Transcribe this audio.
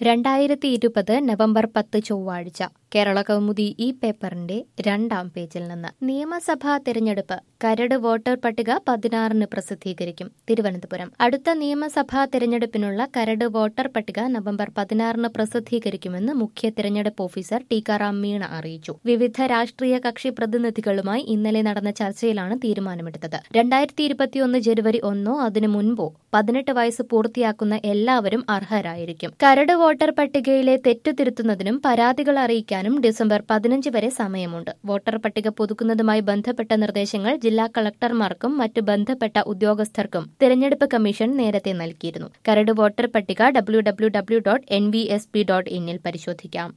രണ്ടായിരത്തി ഇരുപത് നവംബർ പത്ത് ചൊവ്വാഴ്ച കേരള കൗമുദി ഈ പേപ്പറിന്റെ രണ്ടാം പേജിൽ നിന്ന് നിയമസഭാ തെരഞ്ഞെടുപ്പ് കരട് വോട്ടർ പട്ടിക പതിനാറിന് പ്രസിദ്ധീകരിക്കും തിരുവനന്തപുരം അടുത്ത നിയമസഭാ തെരഞ്ഞെടുപ്പിനുള്ള കരട് വോട്ടർ പട്ടിക നവംബർ പതിനാറിന് പ്രസിദ്ധീകരിക്കുമെന്ന് മുഖ്യ തെരഞ്ഞെടുപ്പ് ഓഫീസർ ടിക്കാറാം മീണ അറിയിച്ചു വിവിധ രാഷ്ട്രീയ കക്ഷി പ്രതിനിധികളുമായി ഇന്നലെ നടന്ന ചർച്ചയിലാണ് തീരുമാനമെടുത്തത് രണ്ടായിരത്തി ഇരുപത്തിയൊന്ന് ജനുവരി ഒന്നോ അതിനു മുൻപോ പതിനെട്ട് വയസ്സ് പൂർത്തിയാക്കുന്ന എല്ലാവരും അർഹരായിരിക്കും കരട് വോട്ടർ പട്ടികയിലെ തെറ്റു തിരുത്തുന്നതിനും പരാതികൾ അറിയിക്കാനും ഡിസംബർ പതിനഞ്ച് വരെ സമയമുണ്ട് വോട്ടർ പട്ടിക പുതുക്കുന്നതുമായി ബന്ധപ്പെട്ട നിർദ്ദേശങ്ങൾ ജില്ലാ കളക്ടർമാർക്കും മറ്റു ബന്ധപ്പെട്ട ഉദ്യോഗസ്ഥർക്കും തെരഞ്ഞെടുപ്പ് കമ്മീഷൻ നേരത്തെ നൽകിയിരുന്നു കരട് വോട്ടർ പട്ടിക W W W dot N V S P dot ഇന്നിൽ പരിശോധിക്കാം